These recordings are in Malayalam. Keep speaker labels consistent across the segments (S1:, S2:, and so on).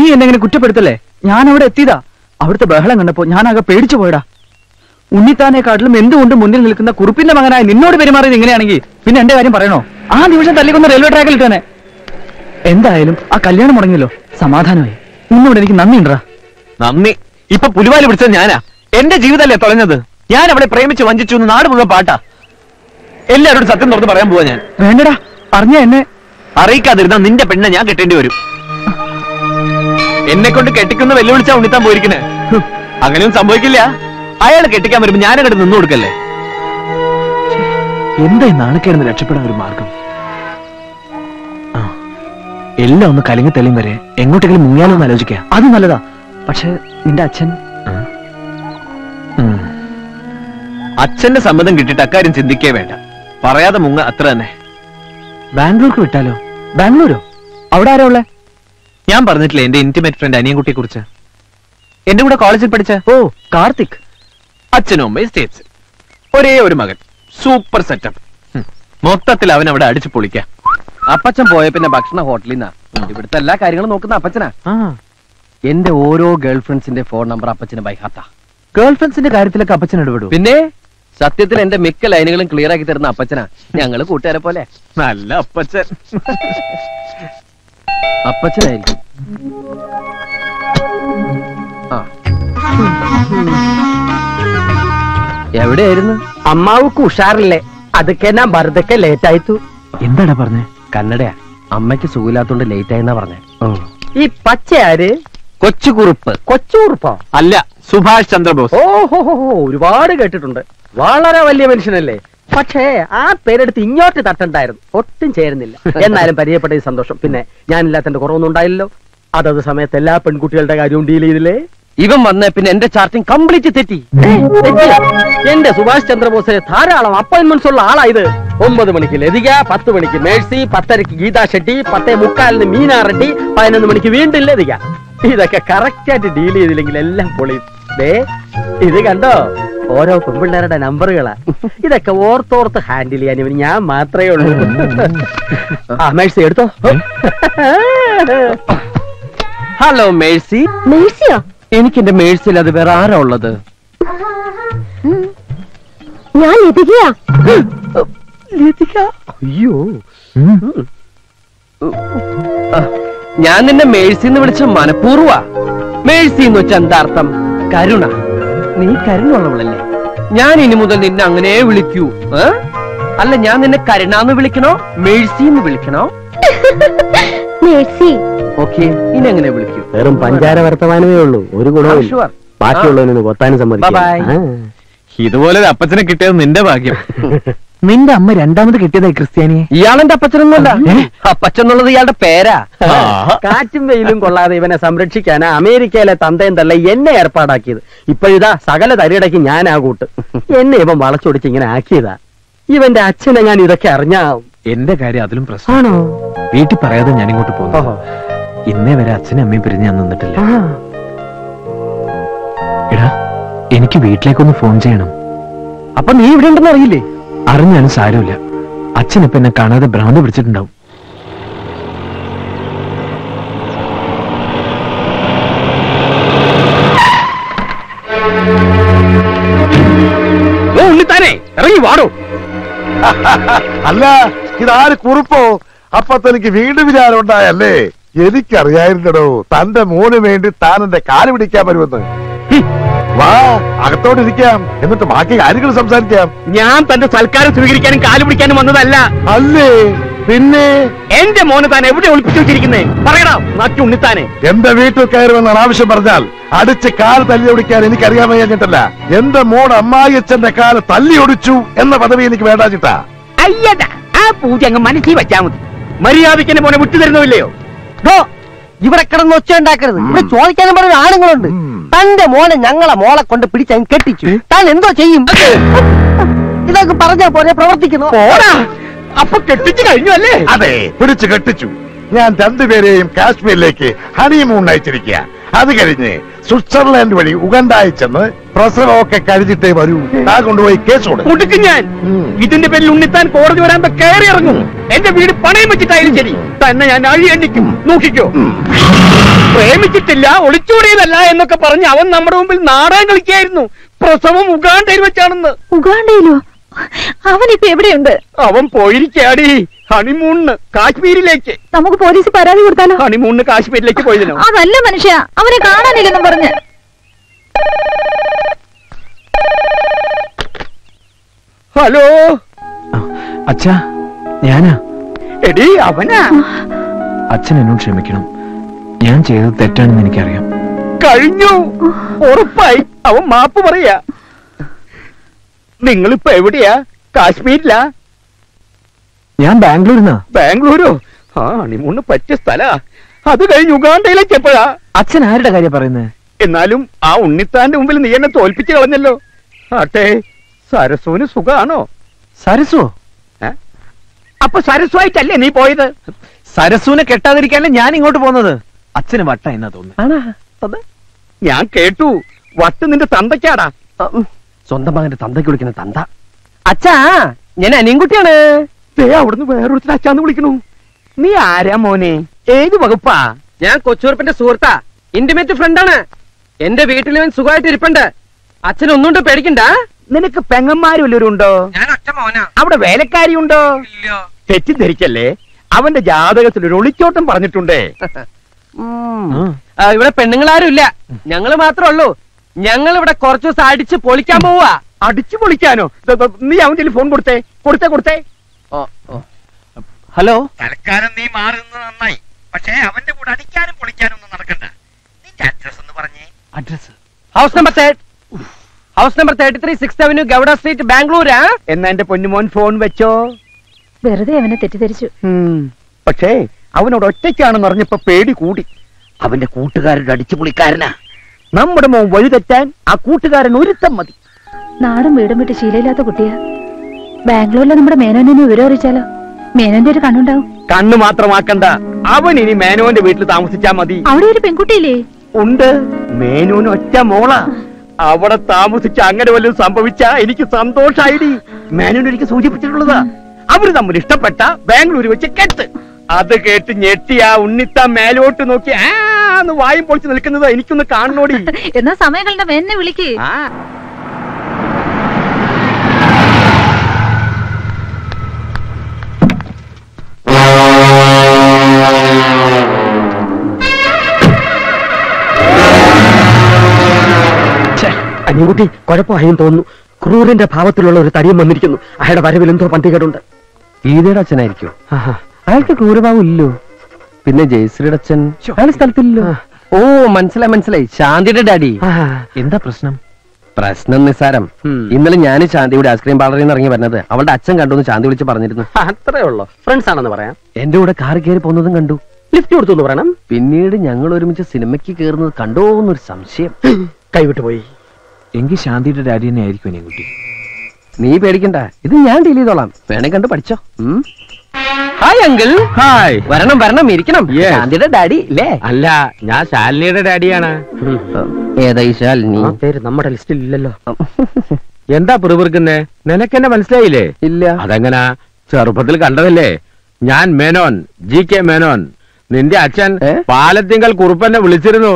S1: എന്നെ ഇങ്ങനെ കുറ്റപ്പെടുത്തല്ലേ ഞാൻ അവിടെ എത്തിയതാ അവിടുത്തെ ബഹളം കണ്ടപ്പോ ഞാൻ ആകെ പേടിച്ചു പോയടാ ഉണ്ണിത്താനെക്കാട്ടിലും എന്തുകൊണ്ട് മുന്നിൽ നിൽക്കുന്ന കുറുപ്പിന്റെ മകനായ നിന്നോട് പെരുമാറിയത് ഇങ്ങനെയാണെങ്കിൽ പിന്നെ എന്റെ കാര്യം പറയണോ ആ നിമിഷം തല്ലിക്കൊന്ന് റെയിൽവേ ട്രാക്കിൽ ഇട്ടേനെ എന്തായാലും ആ കല്യാണം മുടങ്ങിയല്ലോ സമാധാനമായി നിന്നോട് എനിക്ക് നന്ദിയുണ്ടാ
S2: നന്ദി ഇപ്പൊ പുലിവാലി പിടിച്ചത് ഞാനാ എന്റെ ജീവിതമല്ലേ തുളഞ്ഞത് ഞാൻ അവളെ പ്രേമിച്ച് വഞ്ചിച്ചു എന്ന് നാട് മുഴുവൻ പാട്ടാ എല്ലാവരോടും സത്യം തുറന്ന് പറയാൻ പോവാ ഞാൻ
S1: വേണ്ടടാ അറിഞ്ഞ എന്നെ
S2: അറിയിക്കാതിരുന്ന നിന്റെ പെണ്ണെ ഞാൻ കെട്ടേണ്ടി വരും എന്നെ കൊണ്ട് കെട്ടിക്കുന്ന വെല്ലുവിളിച്ചാ ഉണ്ണിത്താൻ പോയിരിക്കണേ ഹും, അങ്ങനെയൊന്നും സംഭവിക്കില്ല അയാൾ കെട്ടിക്കാൻ വരുമ്പോ ഞാനങ്ങോട്ട് നിന്നു കൊടുക്കല്ലേ എന്താ ഈ നാണക്കേടുന്ന് രക്ഷപ്പെടാൻ ഒരു മാർഗം ആ, എല്ലാം ഒന്ന് കലങ്ങി തെളിയും വരെ എങ്ങോട്ടെങ്കിലും മുങ്ങിയാലോ എന്ന് ആലോചിക്കാം
S1: അത് നല്ലതാ പക്ഷെ നിന്റെ അച്ഛൻ
S2: ഉം. അച്ഛന്റെ സമ്മതം കിട്ടിയിട്ട് അക്കാര്യം ചിന്തിക്കേ വേണ്ട പറയാതെ മുങ്ങ അത്ര തന്നെ ബാംഗ്ലൂർക്ക് വിട്ടാലോ
S1: ബാംഗ്ലൂരോ അവിടെ ആരാ ഉള്ളേ
S2: ഞാൻ പറഞ്ഞിട്ടില്ലേ എന്റെ ഇന്റിമേറ്റ് ഫ്രണ്ട് അനിയൻകുട്ടിയെ കുറിച്ച് എന്റെ കൂടെ കോളേജിൽ പഠിച്ച
S1: ഓ കാർത്തിക്
S2: അച്ഛനും അമ്മയും സ്റ്റേറ്റ്സ് ഒരേ ഒരു മകൻ സൂപ്പർ സെറ്റപ്പ് മൊത്തത്തിൽ അവൻ അവിടെ അടിച്ചു പൊളിക്കാം
S3: അപ്പച്ചൻ പോയ പിന്നെ ഭക്ഷണ ഹോട്ടലിൽ നിന്നാ ഇവിടുത്തെ എല്ലാ കാര്യങ്ങളും നോക്കുന്ന അപ്പച്ചനാ എന്റെ ഓരോ ഗേൾ ഫ്രണ്ട്സിന്റെ ഫോൺ നമ്പർ അപ്പച്ചന് ബൈഹാത്താ
S2: ഗേൾ ഫ്രണ്ട്സിന്റെ കാര്യത്തിലൊക്കെ അപ്പച്ചൻ ഇടപെടും
S3: പിന്നെ സത്യത്തിൽ എന്റെ മിക്ക ലൈനുകളും ക്ലിയർ ആക്കി തരുന്ന അപ്പച്ചനാ ഞങ്ങള് കൂട്ടുകാരെ പോലെ
S2: നല്ല അപ്പച്ചൻ
S3: അപ്പച്ചനായിരിക്കും ആ എവിടെയായിരുന്നു
S4: അമ്മാവുക്ക് ഉഷാറില്ലേ അതൊക്കെ ഞാൻ വെറുതെ ലേറ്റ് ആയിത്തു
S2: എന്താടാ പറഞ്ഞേ
S3: കന്നഡയാ അമ്മയ്ക്ക് സുഖമില്ലാത്തോണ്ട് ലേറ്റ് ആയെന്നാ പറഞ്ഞേ
S4: ഈ പച്ച ആര്
S3: കൊച്ചുകുറുപ്പ്
S4: കൊച്ചൂർപ്പോ
S2: അല്ല സുഭാഷ് ചന്ദ്രബോസ്
S4: ഓഹോ ഒരുപാട് കേട്ടിട്ടുണ്ട് വളരെ വലിയ മനുഷ്യനല്ലേ പക്ഷേ ആ പേരെടുത്ത് ഇങ്ങോട്ട് തട്ടണ്ടായിരുന്നു ഒട്ടും ചേരുന്നില്ല എന്നാലും പരിചയപ്പെട്ട സന്തോഷം പിന്നെ ഞാനില്ലാത്തന്റെ കുറവൊന്നും ഉണ്ടായില്ലല്ലോ അതത് സമയത്ത് എല്ലാ പെൺകുട്ടികളുടെ കാര്യവും ഡീൽ ചെയ്തില്ലേ
S3: ഇവൻ വന്ന പിന്നെ എന്റെ ചാർട്ടിങ് കംപ്ലീറ്റ് തെറ്റി
S4: ഏ, തെറ്റിയോ? എന്റെ സുഭാഷ് ചന്ദ്രബോസിന് ധാരാളം അപ്പോയിന്റ്മെന്റ്സ് ഉള്ള ആളായത് ഒമ്പത് മണിക്ക് ലതിക പത്ത് മണിക്ക് മേഴ്സി പത്തരക്ക് ഗീതാ ഷെട്ടി പത്തേ മുക്കാലിന് മീനാ റെഡ്ഡി പതിനൊന്ന് മണിക്ക് വീണ്ടും ലതിക ഇതൊക്കെ കറക്റ്റ് ആയിട്ട് ഡീൽ ചെയ്തില്ലെങ്കിൽ എല്ലാം പൊളിയും ദേ ഇത് കണ്ടോ ഓരോ പെൺപിള്ളേരുടെ നമ്പറുകളാ ഇതൊക്കെ ഓർത്തോർത്ത് ഹാൻഡിൽ ചെയ്യാൻ ഇവന് ഞാൻ മാത്രമേ ഉള്ളൂ ആ മേഴ്സി എടുത്തോ
S3: ഹലോ മേഴ്സി
S5: മേഴ്സിയോ
S3: എനിക്ക് എന്റെ മേഴ്സിൽ അത് വേറെ ആരാ ഉള്ളത്
S5: ഞാൻ ലതികയാ
S4: അയ്യോ
S3: ഞാൻ നിന്നെ മേഴ്സി എന്ന് വിളിച്ച മനഃപൂർവ്വ മേഴ്സി എന്ന് വെച്ച എന്താ അർത്ഥം കരുണ നീ കരുണുള്ളവളല്ലേ ഞാൻ ഇനി മുതൽ നിന്നെ അങ്ങനെ വിളിക്കൂ ഏ? അല്ല ഞാൻ നിന്നെ കരുണാന്ന് വിളിക്കണോ മേഴ്സി എന്ന് വിളിക്കണോ
S5: മേഴ്സി
S3: ഓക്കെ ഇനി എങ്ങനെ വിളിക്കൂ
S4: വെറും പഞ്ചാര വർത്തമാനമേ ഉള്ളൂ ഒരു ഗുണവും ഇല്ല.
S3: Sure.
S4: ബാക്കിയുള്ളവനൊന്ന് കൊത്താനും
S3: Bye bye.
S4: സമ്മതിക്കും
S2: ഇതുപോലെ ഒരു അപ്പച്ചനെ കിട്ടിയത് നിന്റെ ഭാഗ്യം നിന്റെ അമ്മ രണ്ടാമത് കിട്ടിയതായി ക്രിസ്ത്യാനിയെ
S3: ഇയാളെന്റെ അപ്പച്ചനൊന്നുമല്ല അപ്പച്ചെന്നുള്ളത് ഇയാളുടെ പേരാ
S4: കാറ്റും വെയിലും കൊള്ളാതെ ഇവനെ സംരക്ഷിക്കാനാ അമേരിക്കയിലെ തന്തയും തള്ള എന്നെ ഏർപ്പാടാക്കിയത് ഇപ്പോഴിതാ സകല തരിടയ്ക്ക് ഞാൻ ആ കൂട്ട് എന്നെ ഇവൻ വളച്ചൊടിച്ച് ഇങ്ങനെ ആക്കിയതാ ഇവന്റെ അച്ഛനെ ഞാൻ ഇതൊക്കെ അറിഞ്ഞാ
S2: എന്റെ കാര്യം അതിലും പ്രശ്നം
S4: ആണോ
S2: വീട്ടിൽ പറയാതെ ഞാൻ ഇങ്ങോട്ട് പോകുന്നു
S4: ഓഹോ.
S2: ഇന്നേ വരെ അച്ഛനും അമ്മയും പിരിഞ്ഞ് ഞാൻ നിന്നിട്ടില്ല എടാ എനിക്ക് വീട്ടിലേക്കൊന്ന് ഫോൺ ചെയ്യണം
S4: അപ്പൊ നീ ഇവിടെ ഉണ്ടെന്ന് അറിയില്ലേ
S2: അറിഞ്ഞാലും സാരമില്ല അച്ഛൻ ഇപ്പൊ എന്നെ കാണാതെ ഭ്രാന്ത് പിടിച്ചിട്ടുണ്ടാവും
S4: ഓ ഉണ്ണിത്താനെ ഇറങ്ങി വാടോ
S6: അല്ല ഇതാര് കുറിപ്പോ അപ്പൊ തനിക്ക് വീണ്ടും വിചാരം ഉണ്ടായല്ലേ എനിക്കറിയായിരുന്നടോ തന്റെ മോന് വേണ്ടി താൻ എന്റെ കാല് പിടിക്കാൻ വരുമെന്ന് ഹി, വാ അകത്തോട്ടിരിക്കാം എന്നിട്ട് ബാക്കി കാര്യങ്ങൾ സംസാരിക്കാം
S4: ഞാൻ തന്റെ സൽക്കാരം സ്വീകരിക്കാനും കാല് പിടിക്കാനും വന്നതല്ല
S6: അല്ലേ പിന്നെ
S4: എന്റെ മോന് താൻ എവിടെ ഒളിപ്പിച്ചു വെച്ചിരിക്കുന്നേ പറയടാ മറ്റു ഉണ്ണിത്താനെ
S6: എന്റെ വീട്ടിൽ കയറുമെന്നാണ് ആവശ്യം പറഞ്ഞാൽ അടിച്ച് കാല് തല്ലി ഒടിക്കാൻ എനിക്കറിയാൻ വയ്യാഞ്ഞിട്ടല്ല എന്റെ മോൻ അമ്മായി അച്ഛന്റെ കാല് തല്ലി ഒടിച്ചു എന്ന പദവി എനിക്ക് വേണ്ടാച്ചിട്ടാ
S4: അയ്യടാ ആ പൂജ അങ്ങ് മനസ്സിൽ വെച്ചാ മതി മര്യാദയ്ക്ക് എന്നെ മോനെ വിട്ടു തരുന്നില്ലയോ
S7: ഇവിടെ കിടന്ന് ഒച്ച ഉണ്ടാക്കരുത് ഇവിടെ ചോദിക്കാനും പറഞ്ഞ ആണുങ്ങളുണ്ട് തന്റെ മോനെ ഞങ്ങളെ മോളെ കൊണ്ട് പിടിച്ചങ്ങ് കെട്ടിച്ചു താൻ എന്തോ ചെയ്യും ഇതൊക്കെ പറഞ്ഞാ പോലെ പ്രവർത്തിക്കുന്നു
S4: പോടാ അപ്പൊ കെട്ടിച്ചു കഴിഞ്ഞു അല്ലേ
S6: അതെ പിടിച്ചു കെട്ടിച്ചു ഞാൻ രണ്ടുപേരെയും കാശ്മീരിലേക്ക് ഹണിമൂൺ അയച്ചിരിക്കുക അത് കഴിഞ്ഞ് സ്വിറ്റ്സർലാൻഡ് വഴി ഉഗണ്ടായി ചെന്ന് പ്രസവമൊക്കെ കഴിഞ്ഞിട്ടേ വരൂ ആ കൊണ്ടുപോയി കേസ് കൊടുക്കും
S3: മുടുക്കും ഞാൻ ഇതിന്റെ പേരിൽ ഉണ്ണിത്താൻ കോടതി വരാൻ കയറി ഇറങ്ങും എന്റെ വീട് പണയം വെച്ചിട്ടായാലും ശരി തന്നെ ഞാൻ അഴി എണ്ണിക്കും നോക്കിക്കോ പ്രേമിച്ചിട്ടില്ല ഒളിച്ചോടിയതല്ല എന്നൊക്കെ പറഞ്ഞ് അവൻ നമ്മുടെ മുമ്പിൽ നാടകം കളിക്കായിരുന്നു പ്രസവം ഉഗാണ്ടയിൽ വെച്ചാണെന്ന്
S5: ഉഗാണ്ടയിലോ അവനിപ്പോ എവിടെയുണ്ട്
S3: അവൻ പോയിരിക്കാടി ഹണിമൂണിന് കാശ്മീരിലേക്ക്
S5: നമുക്ക് പോലീസ് പരാതി കൊടുത്താലോ
S3: ഹണിമൂണിന് കാശ്മീരിലേക്ക് പോയതിനോ
S5: അതല്ല മനുഷ്യ അവനെ കാണാനില്ലെന്നും പറഞ്ഞ്
S3: ഹലോ
S2: അച്ഛാ ഞാനാ
S3: എടി അവനാ
S2: അച്ഛൻ എന്നോട് ക്ഷമിക്കണം ഞാൻ ചെയ്തത് തെറ്റാണെന്ന് എനിക്കറിയാം
S3: കഴിഞ്ഞു ഉറപ്പായി അവൻ മാപ്പ് പറയാ നിങ്ങളിപ്പോ എവിടെയാ കാശ്മീരിലാ
S2: ഞാൻ ബാംഗ്ലൂരിൽ നിന്നാ
S3: ബാംഗ്ലൂരോ ആ ഹണിമൂണിന് പറ്റിയ സ്ഥലാ അത് കഴിഞ്ഞ് ഉഗാണ്ടയിലേക്ക് എപ്പോഴാ
S2: അച്ഛൻ ആരുടെ കാര്യം പറയുന്നത്
S3: എന്നാലും ആ ഉണ്ണിത്താന്റെ മുമ്പിൽ നീ എന്നെ തോൽപ്പിച്ച് കളഞ്ഞല്ലോ ആട്ടെ സരസുവിന് സുഖാണോ
S2: സരസോ
S3: ഏ? അപ്പൊ സരസ്വായിട്ടല്ലേ നീ പോയത്
S2: സരസുവിനെ കെട്ടാതിരിക്കാനല്ലേ ഞാൻ ഇങ്ങോട്ട് പോകുന്നത് അച്ഛന് വട്ട എന്നാ തോന്നുന്നു
S3: ഞാൻ കേട്ടു വട്ട് നിന്റെ തന്തയ്ക്കാടാ
S4: സ്വന്തം മകന്റെ തന്തയ്ക്ക് വിളിക്കുന്ന തന്ത അച്ഛാ ഞാൻ അനിയൻകുട്ടിയാണ്
S3: ദേ അവിടുന്ന് വേറൊരുത്തിന് അച്ഛാന്ന് വിളിക്കണു നീ ആരാ മോനെ ഏത് വകുപ്പാ
S4: ഞാൻ കൊച്ചുറുപ്പിന്റെ സുഹൃത്താ ഇന്റിമേറ്റ് ഫ്രണ്ടാണ് എന്റെ വീട്ടിൽ ഇവൻ സുഖമായിട്ട് ഇരിപ്പുണ്ട് അച്ഛൻ ഒന്നുകൊണ്ട് പേടിക്കണ്ട
S3: നിനക്ക് പെങ്ങന്മാരും വല്ലവരും ഉണ്ടോ
S4: ഞാൻ ഒറ്റ മോനാ
S3: അവിടെ വേലക്കാരി ഉണ്ടോ തെറ്റിദ്ധരിക്കല്ലേ അവന്റെ ജാതകത്തിൽ ഒരു ഒളിച്ചോട്ടം പറഞ്ഞിട്ടുണ്ടേ
S4: ഇവിടെ പെണ്ണുങ്ങളാരും ഇല്ല ഞങ്ങള് മാത്രമേ ഉള്ളൂ ഞങ്ങൾ ഇവിടെ കുറച്ചു ദിവസം അടിച്ച് പൊളിക്കാൻ പോവാ
S3: അടിച്ചു പൊളിക്കാനോ ദ- ദ- നീ അവന്റെ ഫോൺ കൊടുത്തേ കൊടുത്തേ കൊടുത്തേ
S2: ഹലോ
S8: തൽക്കാലം നീ മാറുന്നത് നന്നായി പക്ഷേ അവന്റെ കൂടെ അടിക്കാനും പൊളിക്കാനും ഒന്നും നടക്കണ്ട നിന്റെ അഡ്രസ് ഒന്ന് പറഞ്ഞേ
S2: address
S4: house number house number thirty three six avenue Gowda street ബാംഗ്ലൂരാ
S3: എന്നാ എന്റെ പൊന്നുമോൻ ഫോൺ വെച്ചോ
S5: വെറുതെ അവനെ തെറ്റിദ്ധരിച്ചു
S3: ഉം. പക്ഷേ അവനോട് ഒറ്റയ്ക്കാണെന്ന് അറിഞ്ഞപ്പോ പേടി കൂടി അവന്റെ കൂട്ടുകാരുടെ അടിച്ചു പൊളിക്കാരനാ നമ്മുടെ മോൻ വഴിതെറ്റാൻ ആ കൂട്ടുകാരൻ ഒരുത്തം മതി
S5: നാടും വീടും വിട്ട് ശീലയില്ലാത്ത കുട്ടിയാ ബാംഗ്ലൂരിലെ നമ്മുടെ മേനോനെ വിവരം അറിയിച്ചാലോ മേനോന്റെ ഒരു കണ്ണുണ്ടാവും
S3: കണ്ണു മാത്രമാക്കണ്ട അവൻ ഇനി മേനോന്റെ വീട്ടിൽ താമസിച്ചാ മതി
S5: അവിടെ ഒരു പെൺകുട്ടിയില്ലേ
S3: ഉണ്ട് മേനോന് ഒറ്റ മോള അവിടെ താമസിച്ച് അങ്ങനെ വല്ലതും സംഭവിച്ച എനിക്ക് സന്തോഷായിടി മേനോൻ എനിക്ക് സൂചിപ്പിച്ചിട്ടുള്ളതാ അവര് തമ്മിൽ ഇഷ്ടപ്പെട്ട ബാംഗ്ലൂർ വെച്ച് കെട്ട് അത് കേട്ട് ഞെട്ടി ആ ഉണ്ണിത്ത മേലോട്ട് നോക്കി ആന്ന് വായും പൊളിച്ച് നിൽക്കുന്നത് എനിക്കൊന്ന് കാണണോടി
S5: എന്നാ സമയങ്ങളുടെ മേനെ വിളിക്ക്
S3: ആ
S4: അനിയൻകുട്ടി കുഴപ്പമായും തോന്നുന്നു ക്രൂരന്റെ ഭാവത്തിലുള്ള ഒരു തടിയും വന്നിരിക്കുന്നു അയാളുടെ വരവിൽ എന്തോ പന്തികേടുണ്ട് ഗീതയുടെ അച്ഛനായിരിക്കും അയാൾക്ക് ക്രൂരഭാവം ഇല്ലോ പിന്നെ ജയശ്രീയുടെ അച്ഛൻ അയാൾ സ്ഥലത്തില്ലല്ലോ ഓ മനസ്സിലായി മനസ്സിലായി ശാന്തിയുടെ ഡാഡി
S2: എന്താ പ്രശ്നം
S4: പ്രശ്നം നിസ്സാരം ഇന്നലെ ഞാൻ ശാന്തിയുടെ ഐസ്ക്രീം പാർലറിൽ നിന്ന് ഇറങ്ങി വരുന്നത് അവളുടെ അച്ഛൻ കണ്ടു എന്ന് ശാന്തി വിളിച്ച് പറഞ്ഞിരുന്നു
S7: അത്രേ ഉള്ളൂ ഫ്രണ്ട്സ് ആണെന്ന് പറയാം
S4: എന്റെ കൂടെ കാർ കയറി പോകുന്നതും കണ്ടു
S7: ലിഫ്റ്റ് കൊടുത്തു എന്ന് പറയണം
S4: പിന്നീട് ഞങ്ങൾ ഒരുമിച്ച് സിനിമയ്ക്ക് കയറുന്നത് കണ്ടോ എന്നൊരു സംശയം
S7: കൈവിട്ടു പോയി
S2: എങ്കിൽ ശാന്തിയുടെ ഡാഡി തന്നെ ആയിരിക്കും എന്നെ കുട്ടി
S4: നീ പേടിക്കണ്ട ഇത് ഞാൻ ഡീൽ ചെയ്തോളാം വേണേ കണ്ട് പഠിച്ചോ ഉം. ഹായ് അങ്കിൾ
S3: ഹായ്
S4: വരണം വരണം ഇരിക്കണം
S3: Yes.
S4: ശാന്തിയുടെ ഡാഡി ഇല്ലേ
S3: അല്ല ഞാൻ ശാലിനിയുടെ ഡാഡിയാണ്
S4: ഏതാ ഈ ശാലിനി
S7: ആ പേര് നമ്മുടെ ലിസ്റ്റിൽ ഇല്ലല്ലോ
S3: എന്താ പിറുപിറുക്കുന്നേ നിനക്കെന്നെ മനസ്സിലായില്ലേ
S4: ഇല്ല
S3: അതെങ്ങനാ ചെറുപ്പത്തിൽ കണ്ടതല്ലേ ഞാൻ മേനോൻ ജി കെ മേനോൻ നിന്റെ അച്ഛൻ
S4: ഏ?
S3: പാലത്തിങ്കൽ കുറുപ്പന്നെ വിളിച്ചിരുന്നു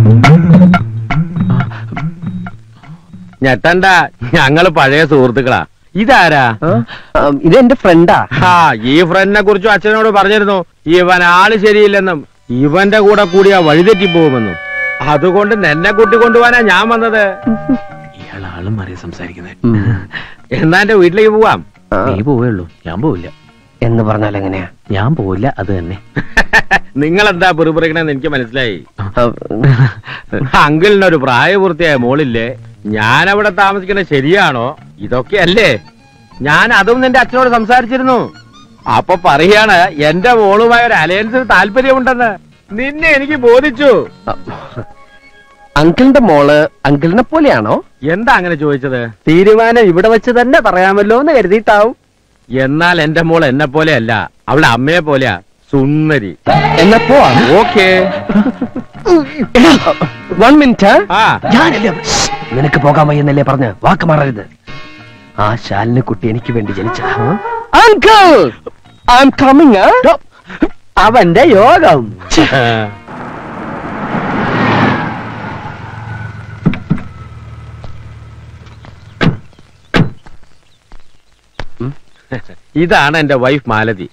S3: ഞെട്ടണ്ട ഞങ്ങള് പഴയ സുഹൃത്തുക്കളാ ഇതാരാ
S4: ആ, ഇത് എന്റെ ഫ്രണ്ടാ
S3: ഹാ ഈ ഫ്രണ്ടിനെ കുറിച്ചും അച്ഛനോട് പറഞ്ഞിരുന്നു ഇവൻ ആള് ശരിയില്ലെന്നും ഇവന്റെ കൂടെ കൂടിയാ വഴിതെറ്റി പോകുമെന്നും അതുകൊണ്ട് നിന്നെ കൂട്ടി കൊണ്ടുപോകാനാ ഞാൻ വന്നത്
S2: ഇയാൾ ആളും മാറി സംസാരിക്കുന്നത്
S3: എന്നാ എന്റെ വീട്ടിലേക്ക് പോവാം
S2: നീ പോവുള്ളൂ ഞാൻ പോവില്ല
S4: എന്ന് പറഞ്ഞാൽ എങ്ങനെയാ
S2: ഞാൻ പോവില്ല അത് തന്നെ
S3: നിങ്ങൾ എന്താ പിറുപിറുക്കണെന്ന് എനിക്ക് മനസ്സിലായി
S4: ആ,
S3: അങ്കിളിനൊരു പ്രായപൂർത്തിയായ മോളില്ലേ ഞാൻ അവിടെ താമസിക്കുന്നത് ശരിയാണോ ഇതൊക്കെയല്ലേ ഞാൻ അതും നിന്റെ അച്ഛനോട് സംസാരിച്ചിരുന്നു അപ്പൊ പറയാണ് എന്റെ മോളുമായ ഒരു അലയൻസിന് താല്പര്യമുണ്ടെന്ന് നിന്നെ എനിക്ക് ബോധിച്ചു
S4: അങ്കിളിന്റെ മോള് അങ്കിളിനെ പോലെയാണോ
S3: എന്താ അങ്ങനെ ചോദിച്ചത്
S7: തീരുമാനം ഇവിടെ വെച്ച് തന്നെ പറയാമല്ലോ എന്ന് കരുതിയിട്ടാവും
S3: എന്നാൽ എന്റെ മോൾ എന്നെ പോലെയല്ല അവളുടെ അമ്മയെ പോലെയാ സുന്ദരി
S4: എന്നാ പോവാം
S3: ഓക്കേ വൺ മിനിറ്റ്
S2: ആ
S3: ഞാനല്ലേ നിനക്ക് പോകാൻ വയ്യെന്നല്ലേ പറഞ്ഞ് വാക്ക് മാറരുത് ആ ശാലിന് കുട്ടി എനിക്ക് വേണ്ടി ജനിച്ചതാ അങ്കിൾ ഐ എം കമ്മിങ്
S4: അവന്റെ യോഗം
S2: ഇതാണ് എന്റെ വൈഫ് മാലതി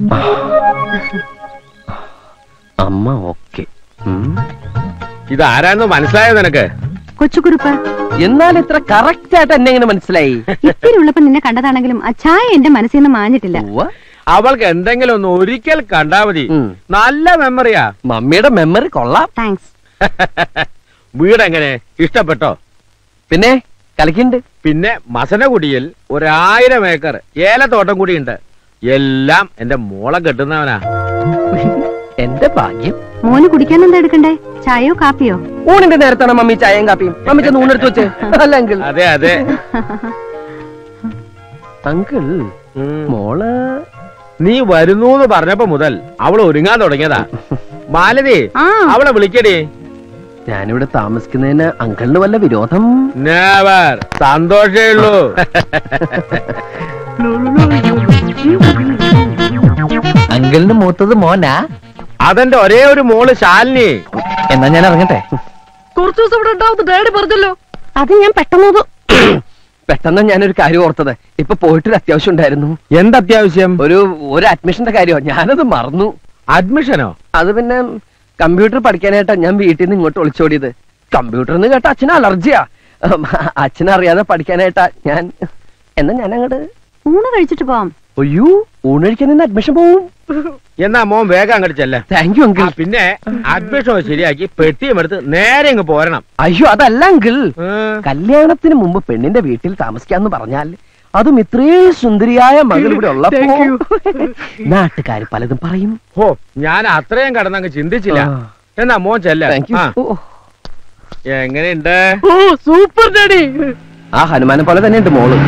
S3: അമ്മ ഓക്കെ
S2: ഇതാരാന്ന് മനസ്സിലായോ നിനക്ക്
S9: കൊച്ചുകുറുപ്പ്
S3: എന്നാൽ ഇത്ര കറക്റ്റ് ആയിട്ട് എന്നെ എങ്ങനെ മനസ്സിലായി
S9: ഇത്തിരി ഉള്ളപ്പോ നിന്നെ കണ്ടതാണെങ്കിലും ആ ചായ എന്റെ മനസ്സിൽ നിന്ന് മാഞ്ഞിട്ടില്ല
S3: ഉവ്വ.
S2: അവൾക്ക് എന്തെങ്കിലും ഒന്ന് ഒരിക്കൽ കണ്ടാ മതി
S3: ഉം.
S2: നല്ല മെമ്മറിയാ
S3: മമ്മിയുടെ മെമ്മറി കൊള്ളാം
S9: താങ്ക്സ്
S2: വീടെങ്ങനെ ഇഷ്ടപ്പെട്ടോ
S3: പിന്നെ കളിക്കുന്നുണ്ട്
S2: പിന്നെ മസനകുടിയിൽ ഒരായിരം ഏക്കർ ഏലത്തോട്ടം കൂടിയുണ്ട് എല്ലാം എന്റെ മോളെ കെട്ടുന്നവനാ
S3: എന്റെ ഭാഗ്യം
S9: മോന് കുടിക്കാൻ എന്താ എടുക്കണ്ടേ ചായയോ കാപ്പിയോ
S3: ഊണിന്റെ നേരത്താണ് മമ്മി ചായയും കാപ്പിയും മമ്മി ചെന്ന് ഊണെടുത്ത് വെച്ച് അല്ല അങ്കിൾ
S2: അതെ അതെ
S3: അങ്കിൾ
S2: ഉം.
S3: മോള്
S2: നീ വരുന്നൂന്ന് പറഞ്ഞപ്പോ മുതൽ അവൾ ഒരുങ്ങാൻ തുടങ്ങിയതാ മാലതി
S9: ആ
S2: അവളെ വിളിക്കടി
S3: ഞാനിവിടെ താമസിക്കുന്നതിന് അങ്കിളിന് വല്ല വിരോധം
S2: നേവർ സന്തോഷേ ഉള്ളൂ
S3: അങ്കിളിന് മൂത്തത് മോനാ
S2: അതെന്റെ ഒരേ ഒരു മോള് ശാലിനി
S3: എന്നാ ഞാൻ ഇറങ്ങട്ടെ
S4: കുറച്ചു ദിവസം ഇവിടെ ഉണ്ടാവുന്ന ഡാഡി പറഞ്ഞല്ലോ
S9: അത് ഞാൻ പെട്ടെന്ന്
S3: പെട്ടെന്ന് ഞാനൊരു കാര്യം ഓർത്തത് ഇപ്പൊ പോയിട്ടൊരു അത്യാവശ്യം ഉണ്ടായിരുന്നു
S2: എന്തത്യാവശ്യം
S3: ഒരു ഒരു അഡ്മിഷന്റെ കാര്യമോ ഞാനത് മറന്നു
S2: അഡ്മിഷനോ
S3: അത് പിന്നെ കമ്പ്യൂട്ടർ പഠിക്കാനായിട്ടാ ഞാൻ വീട്ടിൽ നിന്ന് ഇങ്ങോട്ട് ഒളിച്ചോടിയത് കമ്പ്യൂട്ടർ എന്ന് കേട്ട അച്ഛന് അലർജിയാ ഉം, അച്ഛനറിയാതെ പഠിക്കാനായിട്ടാ ഞാൻ എന്നാ ഞാൻ അങ്ങോട്ട്
S9: ഊണ് കഴിച്ചിട്ട് പോവാം
S3: അയ്യോ ഊണ് കഴിക്കാൻ നിന്ന് അഡ്മിഷൻ പോവും
S2: എന്നാ മോൻ വേഗം അങ്ങോട്ട് ചെല്ലേ
S3: താങ്ക് യു അങ്കിൾ
S2: പിന്നെ അഡ്മിഷൻ ശരിയാക്കി പെട്ടിയും എടുത്ത് നേരെ ഇങ്ങ് പോരണം
S3: അയ്യോ അതല്ല അങ്കിൾ
S2: ഉം.
S3: കല്യാണത്തിന് മുമ്പ് പെണ്ണിന്റെ വീട്ടിൽ താമസിക്കാന്ന് പറഞ്ഞാൽ അതും ഇത്രയും സുന്ദരിയായ മകൾ ഇവിടെ ഉള്ളപ്പോ നാട്ടുകാർ പലതും പറയും
S2: ഹോ ഞാൻ അത്രയും കടന്നങ്ങ് ചിന്തിച്ചില്ല
S3: ആ.
S2: എന്നാ മോൻ ചെല്ല
S3: താങ്ക് യു
S2: എങ്ങനെയുണ്ട്
S4: ഓ സൂപ്പർ ഡാഡി
S3: ആ ഹനുമാനെ പോലെ തന്നെ ഉണ്ട് മോള്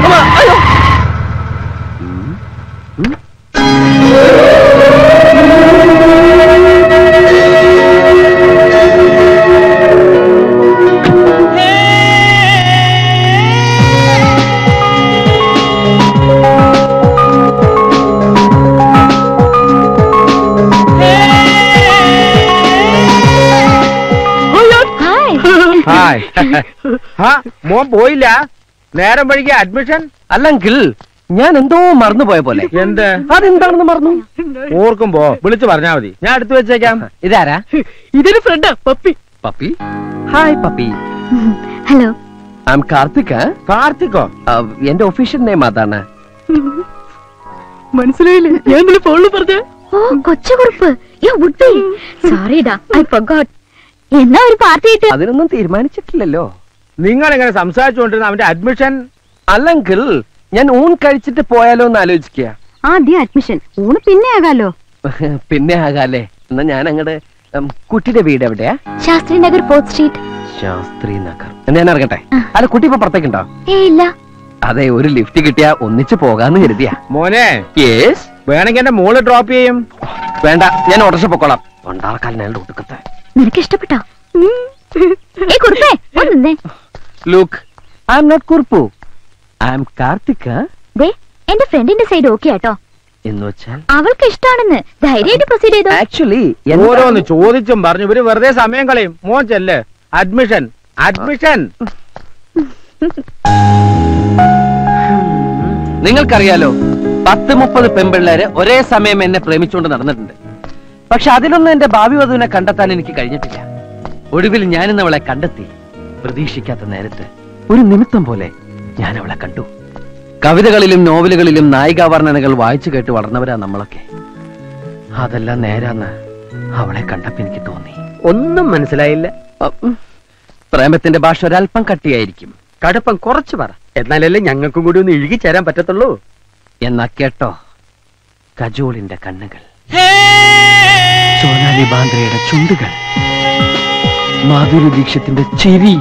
S9: ഹായ്
S2: ഹായ് ഹാ മോൻ പോയില്ല നേരം വഴിക്ക് അഡ്മിഷൻ
S3: അല്ല അങ്കിൾ ഞാൻ എന്തോ മറന്നു പോയ പോലെ
S2: എന്ത്
S3: അതെന്താണെന്ന് മറന്നു
S2: ഓർക്കുമ്പോ വിളിച്ചു പറഞ്ഞാ മതി ഞാൻ എടുത്തു വെച്ചേക്കാം
S3: ഇതാരാ
S4: ഇതിന് ഫ്രണ്ടാ puppy
S3: puppy hi puppy
S9: hello
S3: I am Karthik
S2: കാർത്തിക്കോ
S3: എന്റെ ഒഫീഷ്യൽ നെയിം അതാണ്
S4: മനസ്സിലായില്ലേ ഞാൻ ഇന്നലെ ഫോണിൽ പറഞ്ഞ
S5: ഓ Kochukurup you would be sorry ഡാ ഐ ഫർഗോട്ട് എന്നാ ഒരു പാർട്ടി ഇട്ട്
S3: അതിനൊന്നും തീരുമാനിച്ചിട്ടില്ലല്ലോ
S2: നിങ്ങൾ എങ്ങനെ സംസാരിച്ചുകൊണ്ടിരുന്ന അവന്റെ അഡ്മിഷൻ
S3: അല്ല അങ്കിൾ ഞാൻ ഊൺ കഴിച്ചിട്ട് പോയാലോ എന്ന് ആലോചിക്കുക
S9: ആദ്യം അഡ്മിഷൻ ഊണ് പിന്നെ ആകാലോ
S3: പിന്നെ ആകാല്ലേ എന്നാ ഞാൻ അങ്ങട് ഉം, കുട്ടിയുടെ വീട് എവിടെയാ
S5: ശാസ്ത്രി നഗർ ഫോർത്ത് സ്ട്രീറ്റ്
S3: ശാസ്ത്രി നഗർ എന്നാ ഞാൻ ഇറങ്ങട്ടെ അല്ല കുട്ടി ഇപ്പൊ പുറത്തേക്കുണ്ടോ
S5: ഏ ഇല്ല
S3: അതെ ഒരു ലിഫ്റ്റ് കിട്ടിയാ ഒന്നിച്ച് പോകാന്ന് കരുതിയാ
S2: മോനെ
S3: യേസ്
S2: വേണമെങ്കിൽ എന്റെ മോള് ഡ്രോപ്പ് ചെയ്യും
S3: വേണ്ട ഞാൻ ഓട്ടോറിക്ഷ പൊക്കോളാം കൊണ്ടാർക്കാലിനാളുടെ ഒടുക്കത്തെ
S5: നിനക്ക് ഇഷ്ടപ്പെട്ടോ ഏ കുറുപ്പേ ഒന്നേ
S3: look I am not Kurup I am Karthik
S5: ദേ എന്റെ ഫ്രണ്ടിന്റെ സൈഡ് ഓക്കെ ആട്ടോ
S3: എന്ന് വെച്ചാൽ
S5: അവൾക്ക് ഇഷ്ടാണെന്ന് ധൈര്യമായിട്ട് പ്രൊസീഡ് ചെയ്തോ
S3: ആക്ച്വലി
S2: ഓരോന്ന് ചോദിച്ചും പറഞ്ഞു ഇവര് വെറുതെ സമയം കളയും മോൻ ചെല്ല് അഡ്മിഷൻ അഡ്മിഷൻ
S3: നിങ്ങൾക്കറിയാലോ പത്ത് മുപ്പത് പെൺപിള്ളേര് ഒരേ സമയം എന്നെ പ്രേമിച്ചുകൊണ്ട് നടന്നിട്ടുണ്ട് പക്ഷെ അതിലൊന്നും എന്റെ ഭാവി വധുവിനെ കണ്ടെത്താൻ എനിക്ക് കഴിഞ്ഞിട്ടില്ല ഒടുവിൽ ഞാനിന്ന് അവളെ കണ്ടെത്തി പ്രതീക്ഷിക്കാത്ത നേരത്ത് ഒരു നിമിത്തം പോലെ ഞാൻ അവളെ കണ്ടു കവിതകളിലും നോവലുകളിലും നായികാവർണ്ണനകൾ വായിച്ചു കേട്ട് വളർന്നവരാ നമ്മളൊക്കെ അതെല്ലാം നേരാന്ന് അവളെ കണ്ടപ്പോ എനിക്ക് തോന്നി
S4: ഒന്നും മനസ്സിലായില്ല
S3: ഉം. പ്രേമത്തിന്റെ ഭാഷ ഒരല്പം കട്ടിയായിരിക്കും
S4: കടുപ്പം കുറച്ച് പറ എന്നാലല്ലേ ഞങ്ങൾക്കും കൂടി ഒന്ന് ഇഴുകി ചേരാൻ പറ്റത്തുള്ളൂ
S3: എന്നാ കേട്ടോ കജോളിന്റെ കണ്ണുകൾ സോനാലി ബാന്ദ്രയുടെ ചുണ്ടുകൾ മാധുരി ദീക്ഷത്തിന്റെ ചിരി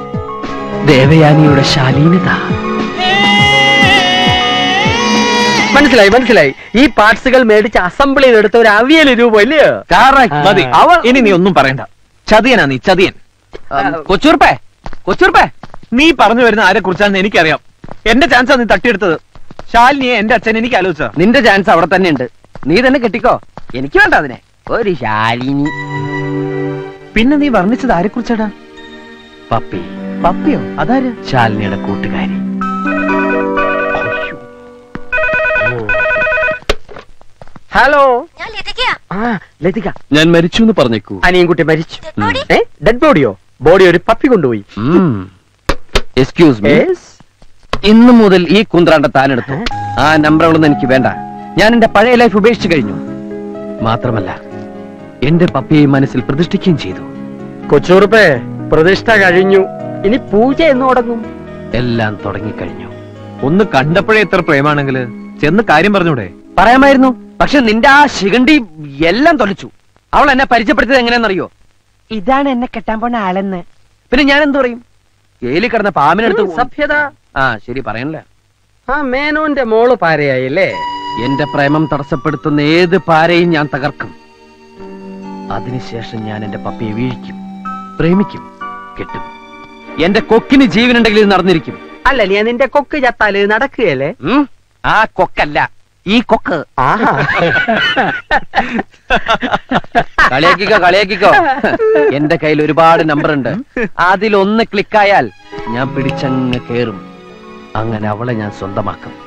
S3: ദേവയാനിയുടെ ശാലീനത
S4: മനസ്സിലായി മനസ്സിലായി ഈ പാർട്സുകൾ മേടിച്ച് അസംബിൾ ചെയ്തെടുത്ത ഒരു അവിയൽ രൂപം ഇല്ലയോ
S3: Correct.
S2: മതി
S3: അവൾ
S2: ഇനി നീ ഒന്നും പറയണ്ട ചതിയനാ നീ ചതിയൻ
S3: കൊച്ചൂർപ്പേ കൊച്ചൂർപ്പേ
S2: നീ പറഞ്ഞു വരുന്ന ആരെ കുറിച്ചാണെന്ന് എനിക്കറിയാം എന്റെ ചാൻസാ നീ തട്ടിയെടുത്തത് ശാലിനിയെ എന്റെ അച്ഛൻ എനിക്ക് ആലോചിച്ച
S3: നിന്റെ ചാൻസ് അവിടെ തന്നെ ഉണ്ട് നീ തന്നെ കെട്ടിക്കോ എനിക്ക് വേണ്ട അതിനെ ഒരു ശാലിനി
S2: പിന്നെ നീ വർണ്ണിച്ചത് ആരെ കുറിച്ചാടാ
S3: പപ്പി
S2: പപ്പിയോ അതാര്
S3: ശാലിനിയുടെ കൂട്ടുകാരി
S4: ഹലോ
S10: ഞാൻ ലതികയാ
S4: ആ ലതിക
S3: ഞാൻ മരിച്ചു എന്ന് പറഞ്ഞേക്കൂ
S4: അനിയൻകുട്ടി മരിച്ചു
S10: Dead body?
S4: ഏ ഡെഡ് ബോഡിയോ ബോഡി ഒരു പപ്പി കൊണ്ടുപോയി
S3: എക്സ്ക്യൂസ് മീ
S4: Yes?
S3: ഇന്നു മുതൽ ഈ കുന്ത്രാണ്ട താനെടുത്തു ആ നമ്പറുകളൊന്നും എനിക്ക് വേണ്ട ഞാൻ എന്റെ പഴയ ലൈഫ് ഉപേക്ഷിച്ചു കഴിഞ്ഞു മാത്രമല്ല എന്റെ പപ്പിയെ മനസ്സിൽ പ്രതിഷ്ഠിക്കുകയും ചെയ്തു
S4: കൊച്ചൂറുപ്പേ പ്രതിഷ്ഠ കഴിഞ്ഞു ഇനി പൂജ എന്ന് തുടങ്ങും
S3: എല്ലാം തുടങ്ങിക്കഴിഞ്ഞു
S2: ഒന്ന് കണ്ടപ്പോഴേ എത്ര പ്രേമാണെങ്കില് ചെന്ന് കാര്യം പറഞ്ഞൂടെ
S3: പറയാമായിരുന്നു പക്ഷെ നിന്റെ ആ ശിഖണ്ഡി എല്ലാം തൊലച്ചു അവൾ എന്നെ പരിചയപ്പെടുത്തിയത് എങ്ങനെയാണെന്നറിയോ ഇതാണ് എന്നെ കെട്ടാൻ പോണ ആളെന്ന് പിന്നെ ഞാൻ എന്തു പറയും ജയിലിൽ കിടന്ന പാമ്പിനെടുത്ത്
S4: ഉം, സഭ്യത
S3: ആ ശരി പറയണല്ലേ
S4: ആ മേനോന്റെ മോള് പാരയായില്ലേ
S3: എന്റെ പ്രേമം തടസ്സപ്പെടുത്തുന്ന ഏത് പാരയും ഞാൻ തകർക്കും അതിനുശേഷം ഞാൻ എന്റെ പപ്പിയെ വീഴിക്കും പ്രേമിക്കും കെട്ടും എന്റെ കൊക്കിന് ജീവനുണ്ടെങ്കിൽ ഇത് നടന്നിരിക്കും
S4: അല്ല നീ നിന്റെ കൊക്ക് ചത്താല് ഇത് നടക്കുകയല്ലേ
S3: ഉം? ആ കൊക്കല്ല ഈ കൊക്ക്
S4: ആഹാ
S3: കളിയാക്കിക്കോ കളിയാക്കിക്കോ എന്റെ കയ്യിൽ ഒരുപാട് നമ്പർ ഉണ്ട് അതിലൊന്ന് ക്ലിക്കായാൽ ഞാൻ പിടിച്ചങ്ങ് കേറും അങ്ങനെ അവളെ ഞാൻ സ്വന്തമാക്കും